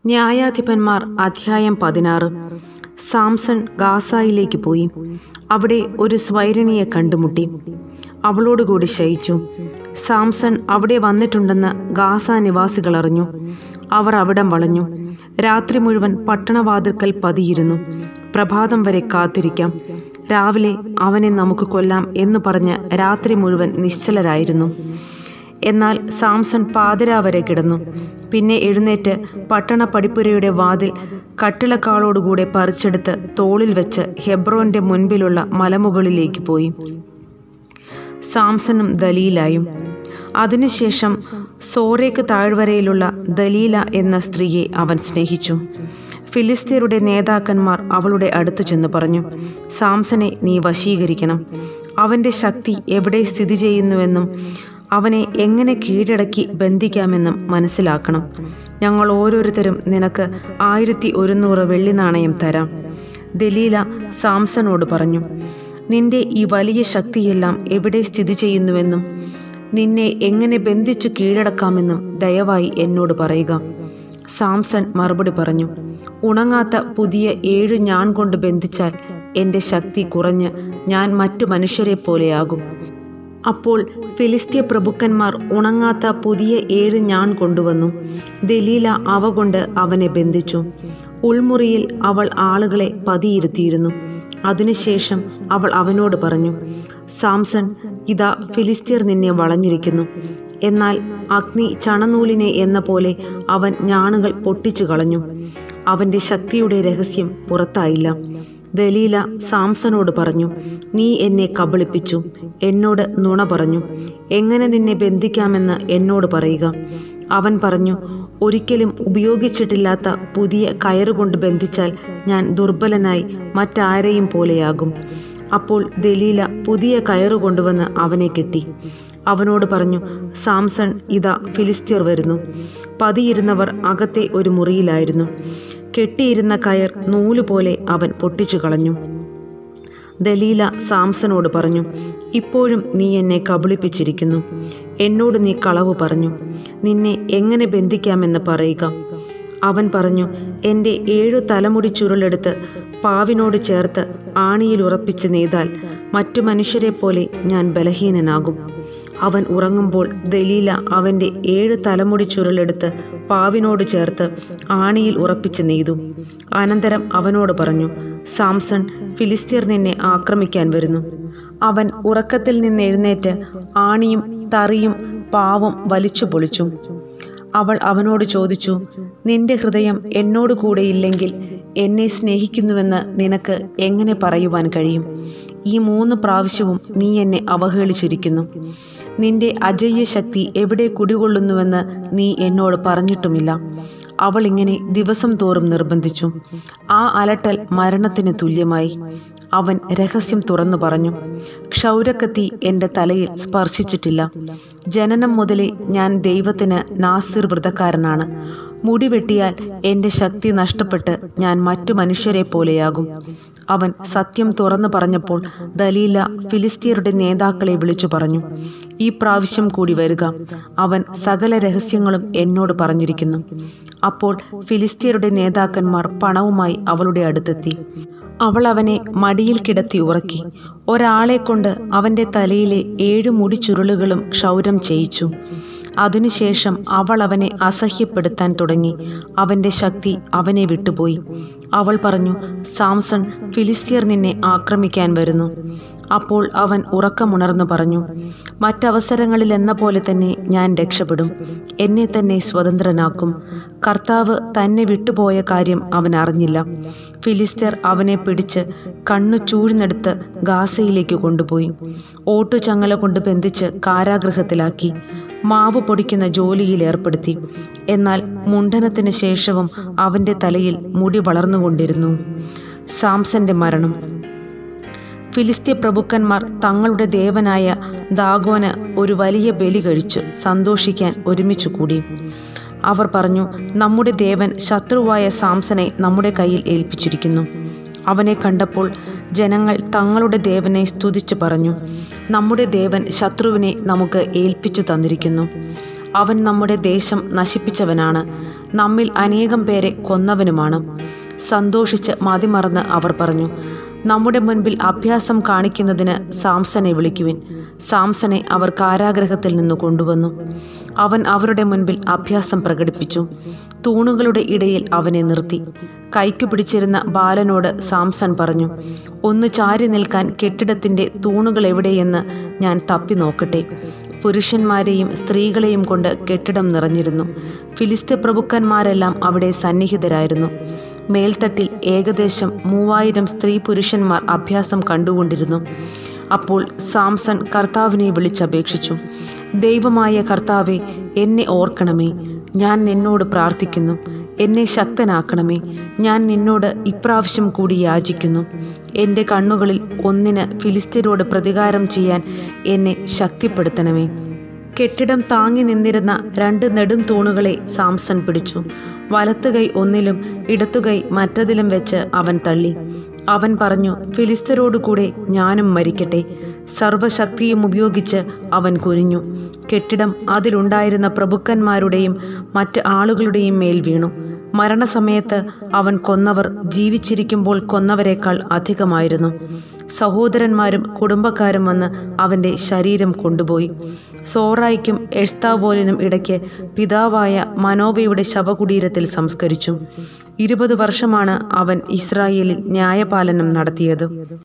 ന്യായാധിപന്മാർ അധ്യായം പതിനാറ് സാംസൺ ഗാസായിലേക്ക് പോയി അവിടെ ഒരു സ്വൈരണിയെ കണ്ടുമുട്ടി അവളോടുകൂടി ശയിച്ചു സാംസൺ അവിടെ വന്നിട്ടുണ്ടെന്ന് ഗാസ നിവാസികൾ അറിഞ്ഞു അവർ അവിടം വളഞ്ഞു രാത്രി മുഴുവൻ പട്ടണവാതിൽക്കൽ പതിയിരുന്നു പ്രഭാതം വരെ കാത്തിരിക്കാം രാവിലെ അവനെ നമുക്ക് കൊല്ലാം എന്നു പറഞ്ഞ് രാത്രി മുഴുവൻ നിശ്ചലരായിരുന്നു എന്നാൽ സാംസൺ പാതിരാ വരെ കിടന്നു പിന്നെ എഴുന്നേറ്റ് പട്ടണ പടിപ്പുരയുടെ വാതിൽ കട്ടിളക്കാളോടുകൂടെ പറിച്ചെടുത്ത് തോളിൽ വെച്ച് ഹെബ്രോന്റെ മുൻപിലുള്ള മലമുകളിലേക്ക് പോയി സാംസണും ദലീലായും അതിനുശേഷം സോറേക്ക് താഴ്വരയിലുള്ള ദലീല എന്ന സ്ത്രീയെ അവൻ സ്നേഹിച്ചു ഫിലിസ്തീനയുടെ നേതാക്കന്മാർ അവളുടെ അടുത്ത് ചെന്ന് പറഞ്ഞു സാംസനെ നീ വശീകരിക്കണം അവൻ്റെ ശക്തി എവിടെ സ്ഥിതി ചെയ്യുന്നുവെന്നും അവനെ എങ്ങനെ കീഴടക്കി ബന്ധിക്കാമെന്നും മനസ്സിലാക്കണം ഞങ്ങൾ ഓരോരുത്തരും നിനക്ക് ആയിരത്തി ഒരുന്നൂറ് വെള്ളി നാണയം തരാം ദലീല സാംസണോട് പറഞ്ഞു നിന്റെ ഈ വലിയ ശക്തിയെല്ലാം എവിടെ സ്ഥിതി ചെയ്യുന്നുവെന്നും നിന്നെ എങ്ങനെ ബന്ധിച്ചു കീഴടക്കാമെന്നും ദയവായി എന്നോട് പറയുക സാംസൺ മറുപടി പറഞ്ഞു ഉണങ്ങാത്ത പുതിയ ഏഴു ഞാൻ കൊണ്ട് ബന്ധിച്ചാൽ എൻ്റെ ശക്തി കുറഞ്ഞ് ഞാൻ മറ്റു മനുഷ്യരെ പോലെയാകും അപ്പോൾ ഫിലിസ്തീയ പ്രഭുക്കന്മാർ ഉണങ്ങാത്ത പുതിയ ഏഴ് ഞാൻ കൊണ്ടുവന്നു ദലീല അവ കൊണ്ട് അവനെ ബന്ധിച്ചു ഉൾമുറിയിൽ അവൾ ആളുകളെ പതിയിരുത്തിയിരുന്നു അതിനുശേഷം അവൾ അവനോട് പറഞ്ഞു സാംസൺ ഇതാ ഫിലിസ്തീർ നിന്നെ വളഞ്ഞിരിക്കുന്നു എന്നാൽ അഗ്നി ചണനൂലിനെ എന്ന പോലെ അവൻ ഞാണുകൾ പൊട്ടിച്ചു കളഞ്ഞു അവൻ്റെ ശക്തിയുടെ രഹസ്യം പുറത്തായില്ല ദലീല സാംസനോട് പറഞ്ഞു നീ എന്നെ കബളിപ്പിച്ചു എന്നോട് നുണ പറഞ്ഞു എങ്ങനെ നിന്നെ ബന്ധിക്കാമെന്ന് എന്നോട് പറയുക അവൻ പറഞ്ഞു ഒരിക്കലും ഉപയോഗിച്ചിട്ടില്ലാത്ത പുതിയ കയറുകൊണ്ട് ബന്ധിച്ചാൽ ഞാൻ ദുർബലനായി മറ്റാരെയും പോലെയാകും അപ്പോൾ ദലീല പുതിയ കയറു കൊണ്ടുവന്ന് അവനെ കെട്ടി അവനോട് പറഞ്ഞു സാംസൺ ഇതാ ഫിലിസ്തീർ വരുന്നു പതിയിരുന്നവർ അകത്തെ ഒരു മുറിയിലായിരുന്നു കെട്ടിയിരുന്ന കയർ നൂലുപോലെ അവൻ പൊട്ടിച്ചു കളഞ്ഞു ദലീല സാംസനോട് പറഞ്ഞു ഇപ്പോഴും നീ എന്നെ കബളിപ്പിച്ചിരിക്കുന്നു എന്നോട് നീ കളവ് പറഞ്ഞു നിന്നെ എങ്ങനെ ബന്ധിക്കാമെന്ന് പറയുക അവൻ പറഞ്ഞു എൻ്റെ ഏഴു തലമുടി ചുരുളെടുത്ത് പാവിനോട് ചേർത്ത് ആണിയിൽ ഉറപ്പിച്ച് നെയ്താൽ മറ്റു മനുഷ്യരെ പോലെ ഞാൻ ബലഹീനനാകും അവൻ ഉറങ്ങുമ്പോൾ ദലീല അവൻ്റെ ഏഴ് തലമുടി ചുരുളെടുത്ത് പാവിനോട് ചേർത്ത് ആണിയിൽ ഉറപ്പിച്ച് നെയ്തു അനന്തരം അവനോട് പറഞ്ഞു സാംസൺ ഫിലിസ്തീർ നിന്നെ ആക്രമിക്കാൻ വരുന്നു അവൻ ഉറക്കത്തിൽ നിന്ന് എഴുന്നേറ്റ് ആണിയും തറിയും പാവും വലിച്ചു പൊളിച്ചു അവൾ അവനോട് ചോദിച്ചു നിന്റെ ഹൃദയം എന്നോട് കൂടെയില്ലെങ്കിൽ എന്നെ സ്നേഹിക്കുന്നുവെന്ന് നിനക്ക് എങ്ങനെ പറയുവാൻ കഴിയും ഈ മൂന്ന് പ്രാവശ്യവും നീ എന്നെ അവഹേളിച്ചിരിക്കുന്നു നിന്റെ അജയ്യ ശക്തി എവിടെ കുടികൊള്ളുന്നുവെന്ന് നീ എന്നോട് പറഞ്ഞിട്ടുമില്ല അവൾ ഇങ്ങനെ ദിവസം തോറും നിർബന്ധിച്ചു ആ അലട്ടൽ മരണത്തിന് തുല്യമായി അവൻ രഹസ്യം തുറന്നു പറഞ്ഞു ക്ഷൗരക്കത്തി എൻ്റെ തലയിൽ സ്പർശിച്ചിട്ടില്ല ജനനം മുതലേ ഞാൻ ദൈവത്തിന് നാസിർ വ്രതക്കാരനാണ് മുടി വെട്ടിയാൽ എൻ്റെ ശക്തി നഷ്ടപ്പെട്ട് ഞാൻ മറ്റു മനുഷ്യരെ പോലെയാകും അവൻ സത്യം തുറന്നു പറഞ്ഞപ്പോൾ ദലീല ഫിലിസ്തീനയുടെ നേതാക്കളെ വിളിച്ചു പറഞ്ഞു ഈ പ്രാവശ്യം കൂടി വരിക അവൻ സകല രഹസ്യങ്ങളും എന്നോട് പറഞ്ഞിരിക്കുന്നു അപ്പോൾ ഫിലിസ്തീനയുടെ നേതാക്കന്മാർ പണവുമായി അവളുടെ അടുത്തെത്തി അവൾ അവനെ മടിയിൽ കിടത്തി ഉറക്കി ഒരാളെ കൊണ്ട് അവൻ്റെ തലയിലെ ഏഴു മുടി ചുരുളുകളും ക്ഷൗരം ചെയ്യിച്ചു അതിനുശേഷം അവൾ അവനെ അസഹ്യപ്പെടുത്താൻ തുടങ്ങി അവൻ്റെ ശക്തി അവനെ വിട്ടുപോയി അവൾ പറഞ്ഞു സാംസൺ ഫിലിസ്തീർ നിന്നെ ആക്രമിക്കാൻ വരുന്നു അപ്പോൾ അവൻ ഉറക്കമുണർന്നു പറഞ്ഞു മറ്റവസരങ്ങളിൽ എന്ന പോലെ തന്നെ ഞാൻ രക്ഷപ്പെടും എന്നെ തന്നെ സ്വതന്ത്രനാക്കും കർത്താവ് തന്നെ വിട്ടുപോയ കാര്യം അവൻ അറിഞ്ഞില്ല ഫിലിസ്തീർ അവനെ പിടിച്ച് കണ്ണു ചൂഴ്ന്നെടുത്ത് ഗാസയിലേക്ക് കൊണ്ടുപോയി ഓട്ടുചങ്ങല കൊണ്ട് ബന്ധിച്ച് കാരാഗൃഹത്തിലാക്കി മാവ് പൊടിക്കുന്ന ജോലിയിൽ ഏർപ്പെടുത്തി എന്നാൽ മുണ്ഡനത്തിന് ശേഷവും അവൻ്റെ തലയിൽ മുടി വളർന്നുകൊണ്ടിരുന്നു സാംസന്റെ മരണം ഫിലിസ്തീയ പ്രഭുക്കന്മാർ തങ്ങളുടെ ദേവനായ ദാഗോന് ഒരു വലിയ ബലി കഴിച്ചു സന്തോഷിക്കാൻ ഒരുമിച്ചു കൂടി അവർ പറഞ്ഞു നമ്മുടെ ദേവൻ ശത്രുവായ സാംസനെ നമ്മുടെ കയ്യിൽ ഏൽപ്പിച്ചിരിക്കുന്നു അവനെ കണ്ടപ്പോൾ ജനങ്ങൾ തങ്ങളുടെ ദേവനെ സ്തുതിച്ചു പറഞ്ഞു നമ്മുടെ ദേവൻ ശത്രുവിനെ നമുക്ക് ഏൽപ്പിച്ചു തന്നിരിക്കുന്നു അവൻ നമ്മുടെ ദേശം നശിപ്പിച്ചവനാണ് നമ്മിൽ അനേകം പേരെ കൊന്നവനുമാണ് സന്തോഷിച്ച് മതിമറന്ന് അവർ പറഞ്ഞു നമ്മുടെ മുൻപിൽ അഭ്യാസം കാണിക്കുന്നതിന് സാംസനെ വിളിക്കുവിൻ സാംസനെ അവർ കാരാഗ്രഹത്തിൽ നിന്ന് കൊണ്ടുവന്നു അവൻ അവരുടെ മുൻപിൽ അഭ്യാസം പ്രകടിപ്പിച്ചു തൂണുകളുടെ ഇടയിൽ അവനെ നിർത്തി കൈക്കു പിടിച്ചിരുന്ന ബാലനോട് സാംസൺ പറഞ്ഞു ഒന്ന് ചാരി നിൽക്കാൻ കെട്ടിടത്തിൻ്റെ തൂണുകൾ എവിടെയെന്ന് ഞാൻ തപ്പി നോക്കട്ടെ പുരുഷന്മാരെയും സ്ത്രീകളെയും കൊണ്ട് കെട്ടിടം നിറഞ്ഞിരുന്നു ഫിലിസ്ത്യ പ്രഭുക്കന്മാരെല്ലാം അവിടെ സന്നിഹിതരായിരുന്നു മേൽത്തട്ടിൽ ഏകദേശം മൂവായിരം സ്ത്രീ പുരുഷന്മാർ അഭ്യാസം കണ്ടുകൊണ്ടിരുന്നു അപ്പോൾ സാംസൺ കർത്താവിനെ വിളിച്ചപേക്ഷിച്ചു ദൈവമായ കർത്താവെ എന്നെ ഓർക്കണമേ ഞാൻ നിന്നോട് പ്രാർത്ഥിക്കുന്നു എന്നെ ശക്തനാക്കണമേ ഞാൻ നിന്നോട് ഇപ്രാവശ്യം കൂടി യാചിക്കുന്നു എൻ്റെ കണ്ണുകളിൽ ഒന്നിന് ഫിലിസ്തീനോട് പ്രതികാരം ചെയ്യാൻ എന്നെ ശക്തിപ്പെടുത്തണമേ കെട്ടിടം താങ്ങി നിന്നിരുന്ന രണ്ട് നെടും തൂണുകളെ സാംസൺ പിടിച്ചു വലത്തുകൈ ഒന്നിലും ഇടത്തുകൈ മറ്റതിലും വെച്ച് അവൻ തള്ളി അവൻ പറഞ്ഞു ഫിലിസ്തരോടുകൂടെ ഞാനും മരിക്കട്ടെ സർവശക്തിയും ഉപയോഗിച്ച് അവൻ കുനിഞ്ഞു കെട്ടിടം അതിലുണ്ടായിരുന്ന പ്രഭുക്കന്മാരുടെയും മറ്റ് ആളുകളുടെയും മേൽ വീണു മരണസമയത്ത് അവൻ കൊന്നവർ ജീവിച്ചിരിക്കുമ്പോൾ കൊന്നവരെക്കാൾ അധികമായിരുന്നു സഹോദരന്മാരും കുടുംബക്കാരും വന്ന് അവൻ്റെ ശരീരം കൊണ്ടുപോയി സോറായിക്കും എഷ്താവോലിനും ഇടയ്ക്ക് പിതാവായ മനോബയുടെ ശവകുടീരത്തിൽ സംസ്കരിച്ചു ഇരുപത് വർഷമാണ് അവൻ ഇസ്രായേലിൽ ന്യായപാലനം നടത്തിയത്